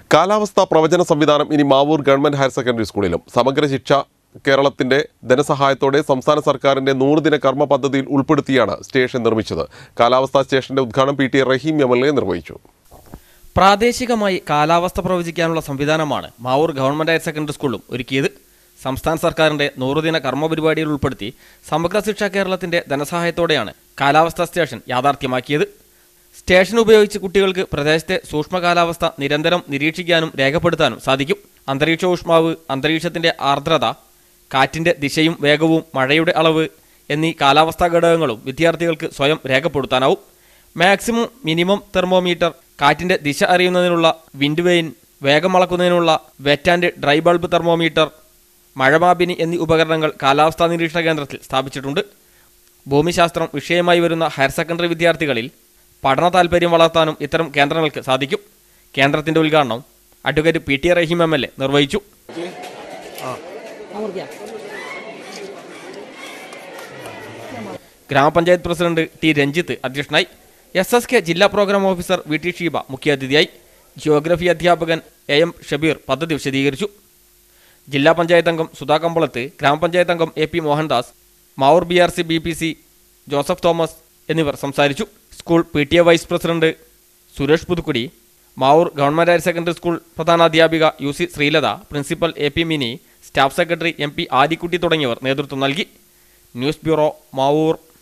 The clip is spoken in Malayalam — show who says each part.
Speaker 1: കാലാവസ്ഥാ പ്രവചന സംവിധാനം ഇനി മാവൂർ ഗവൺമെന്റ് ഹയർ സെക്കൻഡറി സ്കൂളിലും സമഗ്ര ശിക്ഷ കേരളത്തിന്റെ ധനസഹായത്തോടെ സംസ്ഥാന സർക്കാരിന്റെ നൂറുദിന കർമ്മ പദ്ധതിയിൽ ഉൾപ്പെടുത്തിയാണ് സ്റ്റേഷൻ നിർമ്മിച്ചത് കാലാവസ്ഥാ സ്റ്റേഷന്റെ ഉദ്ഘാടനം P T Raheem M L A നിർവഹിച്ചു
Speaker 2: പ്രാദേശികമായി കാലാവസ്ഥ പ്രവചിക്കാനുള്ള സംവിധാനമാണ് മാവൂർ ഗവൺമെന്റ് ഹയർ സെക്കൻഡറി സ്കൂളും ഒരുക്കിയത് സംസ്ഥാന സർക്കാരിന്റെ നൂറുദിന കർമ്മ പരിപാടിയിൽ ഉൾപ്പെടുത്തി സമഗ്ര ശിക്ഷ കേരളത്തിന്റെ ധനസഹായത്തോടെയാണ് കാലാവസ്ഥാ സ്റ്റേഷൻ യാഥാർത്ഥ്യമാക്കിയത് സ്റ്റേഷൻ ഉപയോഗിച്ച് കുട്ടികൾക്ക് പ്രദേശത്തെ സൂക്ഷ്മ കാലാവസ്ഥ നിരന്തരം നിരീക്ഷിക്കാനും രേഖപ്പെടുത്താനും സാധിക്കും അന്തരീക്ഷ ഊഷ്മാവ് അന്തരീക്ഷത്തിന്റെ ആർദ്രത കാറ്റിന്റെ ദിശയും വേഗവും മഴയുടെ അളവ് എന്നീ കാലാവസ്ഥാ ഘടകങ്ങളും വിദ്യാർത്ഥികൾക്ക് സ്വയം രേഖപ്പെടുത്താനാവും മാക്സിമം മിനിമം തെർമോമീറ്റർ കാറ്റിന്റെ ദിശ അറിയുന്നതിനുള്ള വിൻഡ് വെയിൻ വേഗം അളക്കുന്നതിനുള്ള wet and dry bulb thermometer മഴമാപിനി എന്നീ ഉപകരണങ്ങൾ കാലാവസ്ഥാ നിരീക്ഷണ കേന്ദ്രത്തിൽ സ്ഥാപിച്ചിട്ടുണ്ട് ഭൂമിശാസ്ത്രം വിഷയമായി വരുന്ന ഹയർ സെക്കൻഡറി വിദ്യാർത്ഥികളിൽ പഠന താൽപ്പര്യം വളർത്താനും ഇത്തരം കേന്ദ്രങ്ങൾക്ക് സാധിക്കും കേന്ദ്രത്തിന്റെ ഉദ്ഘാടനം advocate P T Raheem M L A നിർവഹിച്ചു ഗ്രാമപഞ്ചായത്ത് പ്രസിഡന്റ് ടി രഞ്ജിത്ത് അധ്യക്ഷനായി എസ് എസ് കെ ജില്ലാ programme officer V T Sheeba മുഖ്യാതിഥിയായി ജിയോഗ്രഫി അധ്യാപകൻ എ എം ഷബീർ പദ്ധതി വിശദീകരിച്ചു ജില്ലാ പഞ്ചായത്ത് അംഗം സുധാ കമ്പളത്ത് ഗ്രാമപഞ്ചായത്ത് അംഗം A P Mohandas Mavoor B R C B P C Joseph Thomas എന്നിവർ സംസാരിച്ചു school P T A vice president Suresh Puthukkudi Mavoor government higher secondary school പ്രധാനാധ്യാപിക U C Sreelatha principal A P Mini staff secretary M P Adikutty തുടങ്ങിയവർ നേതൃത്വം നൽകി ന്യൂസ് ബ്യൂറോ മാവൂർ